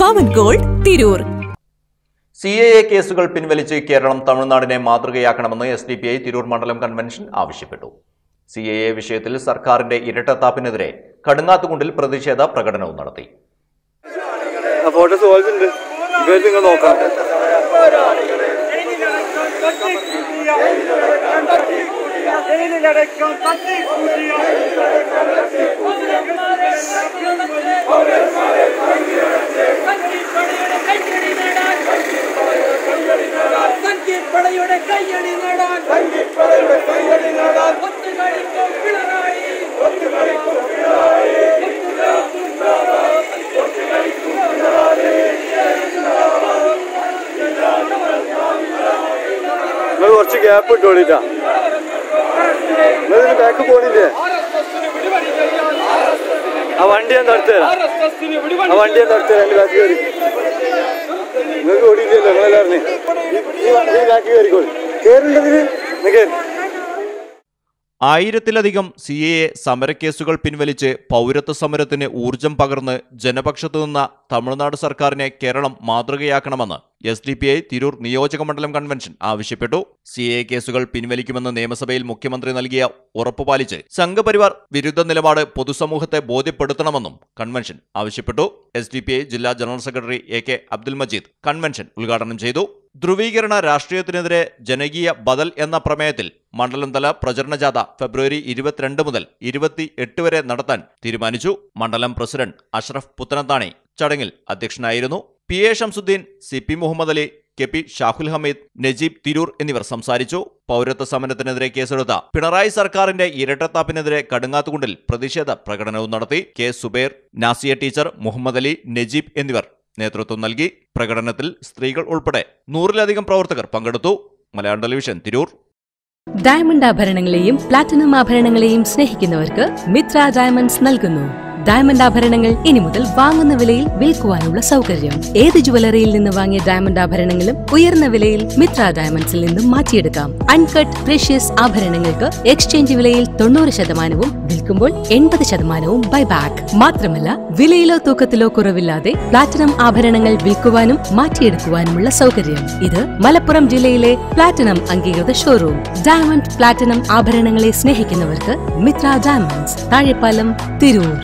Pawan Gold Tirur C A A കേസുകൾ പിൻവലിച്ച് കേരളം തമിഴ്നാടിനെ മാതൃകയാക്കണമെന്ന് S D P I Tirur മണ്ഡലം കൺവെൻഷൻ ആവശ്യപ്പെട്ടു സി എ എ വിഷയത്തിൽ സർക്കാരിന്റെ ഇരട്ടത്താപ്പിനെതിരെ കടുങ്ങാത്തുകുണ്ടിൽ പ്രതിഷേധ പ്രകടനവും നടത്തി ആ ഫോട്ടോസ് ഉണ്ട് ഇവർ നിങ്ങൾ നോക്കാം ജയിലിലടക്കം തട്ടിക്കൂട്ടിയ സംഗീതപ്പടയുടെ കയ്യടി നേടാൻ സംഗീതപ്പടയുടെ കയ്യടി നേടാൻ ഒത്തുകളിക്കും പിണറായി ഒത്തുകളിക്കും പിണറായി നിങ്ങൾ കുറച്ച് ഗ്യാപ്പ് ഇട്ടോളിട്ടാ നിങ്ങൾ ഇതിന് ബാക്ക് പോണില്ലേ ആ വണ്ടി ഞാൻ തടുത്തുതരാം ആ വണ്ടി ഞാൻ തടുത്തുതരാം എന്റെ ബാക്ക് കയറി നിങ്ങൾക്ക് ഓടിയില്ലല്ലോ നിങ്ങളെല്ലാവരും ഈ വണ്ടി ബാക്ക് കയറിക്കോളി കയറുണ്ടതിന് നിങ്ങൾ ആയിരത്തിലധികം സി എ എ സമരക്കേസുകൾ പിൻവലിച്ച് പൗരത്വ സമരത്തിന് ഊർജം പകർന്ന് ജനപക്ഷത്തു നിന്ന തമിഴ്നാട് സർക്കാരിനെ കേരളം മാതൃകയാക്കണമെന്ന് S D P I Tirur നിയോജക മണ്ഡലം കൺവെൻഷൻ ആവശ്യപ്പെട്ടു സി എ കേസുകൾ പിൻവലിക്കുമെന്ന് നിയമസഭയിൽ മുഖ്യമന്ത്രി നൽകിയ ഉറപ്പ് പാലിച്ച് സംഘപരിവാർ വിരുദ്ധ നിലപാട് പൊതുസമൂഹത്തെ ബോധ്യപ്പെടുത്തണമെന്നും കൺവെൻഷൻ ആവശ്യപ്പെട്ടു എസ് ഡി പി ഐ ജില്ലാ general secretary A K Abdul Majeed convention ഉദ്ഘാടനം ചെയ്തു ധ്രുവീകരണ രാഷ്ട്രീയത്തിനെതിരെ ജനകീയ ബദൽ എന്ന പ്രമേയത്തിൽ മണ്ഡലം തല പ്രചരണ ജാഥ ഫെബ്രുവരി ഇരുപത്തിരണ്ട് മുതൽ ഇരുപത്തി എട്ട് വരെ നടത്താൻ തീരുമാനിച്ചു മണ്ഡലം പ്രസിഡന്റ് അഷ്റഫ് പുത്തനത്താണി ചടങ്ങിൽ അധ്യക്ഷനായിരുന്നു P A Shamsuddin C P Muhammad Ali K P Shahul Hameed Najeeb Tirur എന്നിവർ സംസാരിച്ചു പൗരത്വ സമരത്തിനെതിരെ കേസെടുത്ത പിണറായി സർക്കാരിന്റെ ഇരട്ടത്താപ്പിനെതിരെ കടുങ്ങാത്തുകുണ്ടിൽ പ്രതിഷേധ പ്രകടനവും നടത്തി കെ സുബൈർ നാസിയ ടീച്ചർ മുഹമ്മദ് അലി നജീബ് എന്നിവർ നേതൃത്വം നൽകി പ്രകടനത്തിൽ സ്ത്രീകൾ ഉൾപ്പെടെ നൂറിലധികം പ്രവർത്തകർ പങ്കെടുത്തു മലയാളം ടെലിവിഷൻ തിരൂർ ഡയമണ്ട് ആഭരണങ്ങളെയും പ്ലാറ്റിനം ആഭരണങ്ങളെയും സ്നേഹിക്കുന്നവർക്ക് മിത്ര ഡയമണ്ട്സ് നൽകുന്നു ഡയമണ്ട് ആഭരണങ്ങൾ ഇനി മുതൽ വാങ്ങുന്ന വിലയിൽ വിൽക്കുവാനുള്ള സൗകര്യം ഏത് ജുവലറിയിൽ നിന്ന് വാങ്ങിയ ഡയമണ്ട് ആഭരണങ്ങളും ഉയർന്ന വിലയിൽ മിത്ര ഡയമണ്ട്സിൽ നിന്നും മാറ്റിയെടുക്കാം അൺകട്ട് പ്രഷ്യസ് ആഭരണങ്ങൾക്ക് എക്സ്ചേഞ്ച് വിലയിൽ തൊണ്ണൂറ് ശതമാനവും വിൽക്കുമ്പോൾ എൺപത് ശതമാനവും ബൈബാക്ക് മാത്രമല്ല വിലയിലോ തൂക്കത്തിലോ കുറവില്ലാതെ പ്ലാറ്റിനം ആഭരണങ്ങൾ വിൽക്കുവാനും മാറ്റിയെടുക്കുവാനുമുള്ള സൗകര്യം ഇത് മലപ്പുറം ജില്ലയിലെ പ്ലാറ്റിനം അംഗീകൃത ഷോറൂം ഡയമണ്ട് പ്ലാറ്റിനം ആഭരണങ്ങളെ സ്നേഹിക്കുന്നവർക്ക് മിത്ര ഡയമണ്ട്സ് താഴെപ്പാലം തിരൂർ